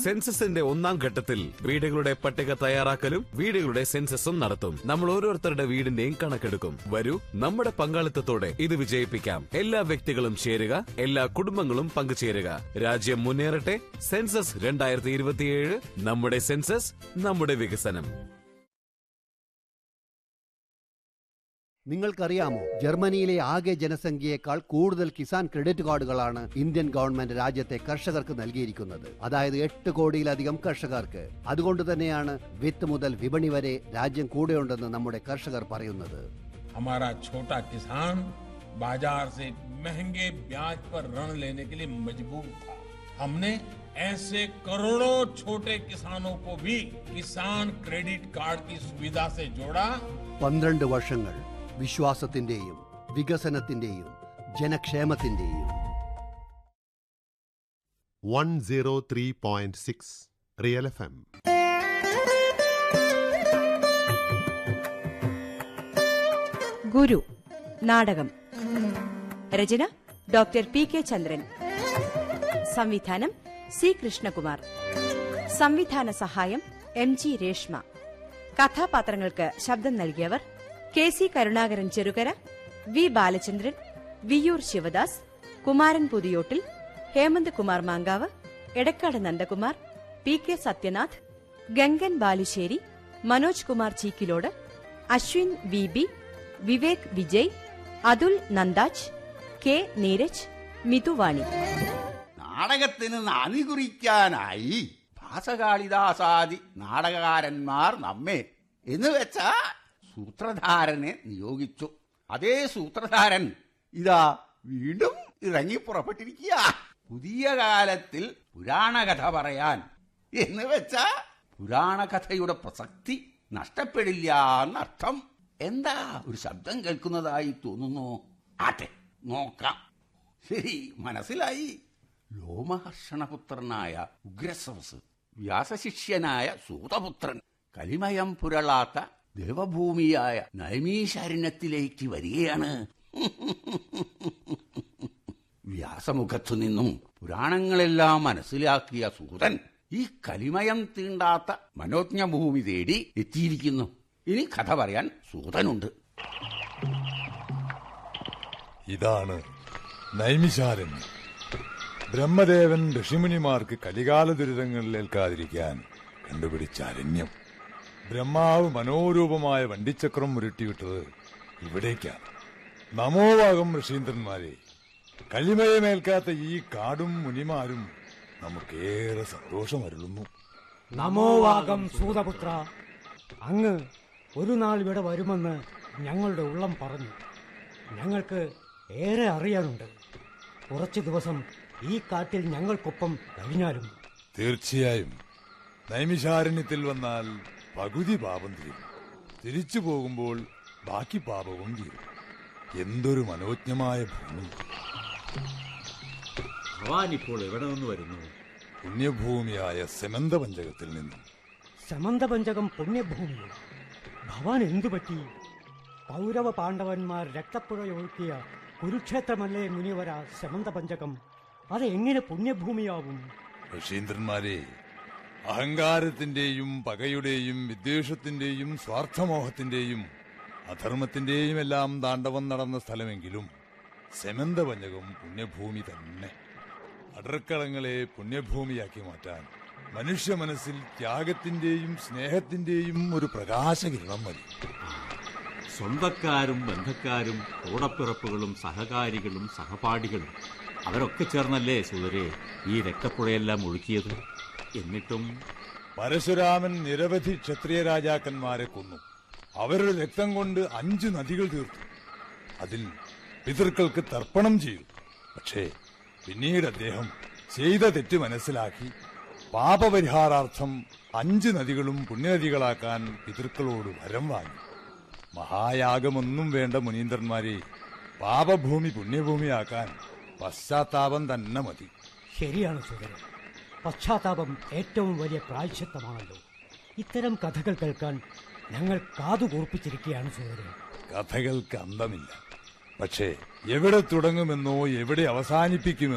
സെൻസസിന്റെ ഒന്നാം ഘട്ടത്തിൽ വീടുകളുടെ പട്ടിക തയ്യാറാക്കലും വീടുകളുടെ സെൻസസും നടത്തും നമ്മൾ ഓരോരുത്തരുടെ വീടിന്റെയും കണക്കെടുക്കും വരൂ നമ്മുടെ പങ്കാളിത്തത്തോടെ ഇത് വിജയിപ്പിക്കാം എല്ലാ വ്യക്തികളും ചേരുക എല്ലാ കുടുംബങ്ങളും പങ്കുചേരുക രാജ്യം മുന്നേറട്ടെ സെൻസസ് രണ്ടായിരത്തി ഇരുപത്തിയേഴ് നമ്മുടെ സെൻസസ് നമ്മുടെ വികസനം നിങ്ങൾക്കറിയാമോ ജർമ്മനിയിലെ ആകെ ജനസംഖ്യയേക്കാൾ കൂടുതൽ കിസാൻ ക്രെഡിറ്റ് കാർഡുകളാണ് ഇന്ത്യൻ ഗവൺമെന്റ് രാജ്യത്തെ കർഷകർക്ക് നൽകിയിരിക്കുന്നത് അതായത് എട്ട് കോടിയിലധികം കർഷകർക്ക് അതുകൊണ്ട് തന്നെയാണ് വിത്ത് മുതൽ വിപണി വരെ രാജ്യം കൂടെയുണ്ടെന്ന് നമ്മുടെ കർഷകർ പറയുന്നത് हमारा छोटा किसान बाजार से महंगे ब्याज पर ऋण लेने के लिए मजबूर था हमने ऐसे करोड़ों छोटे किसानों को भी किसान क्रेडिट कार्ड की सुविधा से जोड़ा പന്ത്രണ്ട് വർഷങ്ങൾ വിശ്വാസത്തിന്റെയും വികസനത്തിന്റെയും ജനക്ഷേമത്തിന്റെയും one zero three point six real F M Guru നാടകം രചന ഡോക്ടർ പി കെ ചന്ദ്രൻ സംവിധാനം സി കൃഷ്ണകുമാർ സംവിധാന സഹായം എം ജി രേഷ്മ കഥാപാത്രങ്ങൾക്ക് ശബ്ദം നൽകിയവർ K C Karunakaran Cherukara V Balachandran Viyyur Sivadas Kumaran Puthiyottil Hemanth Kumar Mankavu Edakkad Nandakumar P K Sathyanath Gangan Balussery Manoj Kumar Cheekilode Aswin V B Vivek Vijay Athul Nandaj K Neeraj മിതുവാണി നാടകത്തിന് നാന്ദി കുറിക്കാനായി ഭാസകാളിദാസാദി നാടകകാരന്മാർ നമ്മെ എന്ന് വെച്ചാ സൂത്രധാരനെ നിയോഗിച്ചു അതേ സൂത്രധാരൻ ഇതാ വീണ്ടും ഇറങ്ങി പുറപ്പെട്ടിരിക്കുക പുതിയ കാലത്തിൽ പുരാണകഥ പറയാൻ എന്ന് വെച്ചാ പുരാണകഥയുടെ പ്രസക്തി നഷ്ടപ്പെടില്ല എന്നർത്ഥം എന്താ ഒരു ശബ്ദം കേൾക്കുന്നതായി തോന്നുന്നു ആട്ടെ നോക്കാം ശരി മനസ്സിലായി ലോമഹർഷണപുത്രനായ ഉഗ്രസവസ് വ്യാസശിഷ്യനായ സൂതപുത്രൻ കലിമയം പുരളാത്ത ദേവഭൂമിയായ നൈമീശാരണ്യത്തിലേക്ക് വരികയാണ് വ്യാസമുഖത്തു നിന്നും പുരാണങ്ങളെല്ലാം മനസ്സിലാക്കിയ സൂതൻ ഈ കലിമയം തീണ്ടാത്ത മനോജ്ഞഭൂമി തേടി എത്തിയിരിക്കുന്നു ഇനി കഥ പറയാൻ സൂതനുണ്ട് ഇതാണ് നൈമിശാരണ്യം ബ്രഹ്മദേവൻ ഋഷിമുനിമാർക്ക് കലികാല ദുരിതങ്ങളിൽ ഏൽക്കാതിരിക്കാൻ കണ്ടുപിടിച്ച അരണ്യം ബ്രഹ്മാവ് മനോരൂപമായ വണ്ടിച്ചക്രം ഉരുട്ടിവിട്ടത് ഇവിടേക്കാണ് നമോവാകം ഋഷീന്ദ്രന്മാരെ കലിമയമേൽക്കാത്ത ഈ കാടും മുനിമാരും നമുക്കേറെ സന്തോഷമരുളുന്നു നമോവാകം സൂതപുത്ര അങ്ങ് ഒരു നാൾ ഇവിടെ വരുമെന്ന് ഞങ്ങളുടെ ഉള്ളം പറഞ്ഞു ഞങ്ങൾക്ക് ഏറെ അറിയാനുണ്ട് കുറച്ചു ദിവസം ഈ കാട്ടിൽ ഞങ്ങൾക്കൊപ്പം കഴിഞ്ഞാലും തീർച്ചയായും നൈമിഷാരണ്യത്തിൽ വന്നാൽ പകുതി പാപം തീരും തിരിച്ചു പോകുമ്പോൾ ബാക്കി പാപവും തീരും എന്തൊരു മനോജ്ഞമായ ഭൂമി ഭവാൻ ഇപ്പോൾ എവിടെ നിന്ന് വരുന്നു പുണ്യഭൂമിയായ സെമന്ത പഞ്ചകത്തിൽ നിന്നും സമന്തപഞ്ചകം പുണ്യഭൂമിയിൽ ഭവാൻ എന്തു പറ്റി കൗരവ പാണ്ഡവന്മാർ രക്തപ്പുഴയൊഴുക്കിയ കുരുക്ഷേത്രമല്ലേ മുനിവര സമന്തപഞ്ചകം അത് എങ്ങനെ പുണ്യഭൂമിയാവും ഋഷീന്ദ്രന്മാരെ അഹങ്കാരത്തിന്റെയും പകയുടെയും വിദ്വേഷത്തിന്റെയും സ്വാർത്ഥമോഹത്തിന്റെയും അധർമ്മത്തിന്റെയും എല്ലാം താണ്ഡവം നടന്ന സ്ഥലമെങ്കിലും സെമന്ത പഞ്ചകം പുണ്യഭൂമി തന്നെ അടർക്കളങ്ങളെ പുണ്യഭൂമിയാക്കി മാറ്റാൻ മനുഷ്യ മനസ്സിൽ ത്യാഗത്തിന്റെയും സ്നേഹത്തിന്റെയും ഒരു പ്രകാശകിരണം മതി സ്വന്തക്കാരും ബന്ധക്കാരും കൂടപ്പിറപ്പുകളും സഹകാരികളും സഹപാഠികളും അവരൊക്കെ ചേർന്നല്ലേ സുതരെ ഈ രക്തപ്പുഴയെല്ലാം ഒഴുക്കിയത് എന്നിട്ടും പരശുരാമൻ നിരവധി ക്ഷത്രിയ രാജാക്കന്മാരെ കൊന്നു അവരുടെ രക്തം കൊണ്ട് അഞ്ച് നദികൾ തീർത്തു അതിൽ പിതൃക്കൾക്ക് തർപ്പണം ചെയ്തു പക്ഷേ പിന്നീട് അദ്ദേഹം ചെയ്ത തെറ്റ് മനസ്സിലാക്കി പാപപരിഹാരാർത്ഥം അഞ്ച് നദികളും പുണ്യനദികളാക്കാൻ പിതൃക്കളോട് വരം വാങ്ങി മഹായാഗമൊന്നും വേണ്ട മുനീന്ദ്രന്മാരെ പാപഭൂമി പുണ്യഭൂമിയാക്കാൻ പശ്ചാത്താപം തന്നെ മതി ശരിയാണ് സുഗരൻ പശ്ചാത്താപം ഏറ്റവും വലിയ പ്രായശ്ചിത്തമാണല്ലോ ഇത്തരം കഥകൾ കേൾക്കാൻ ഞങ്ങൾ കാതുകൂർപ്പിച്ചിരിക്കുകയാണ് സുഗരൻ കഥകൾക്ക് അന്തമില്ല പക്ഷേ എവിടെ തുടങ്ങുമെന്നോ എവിടെ അവസാനിപ്പിക്കുമെന്നോ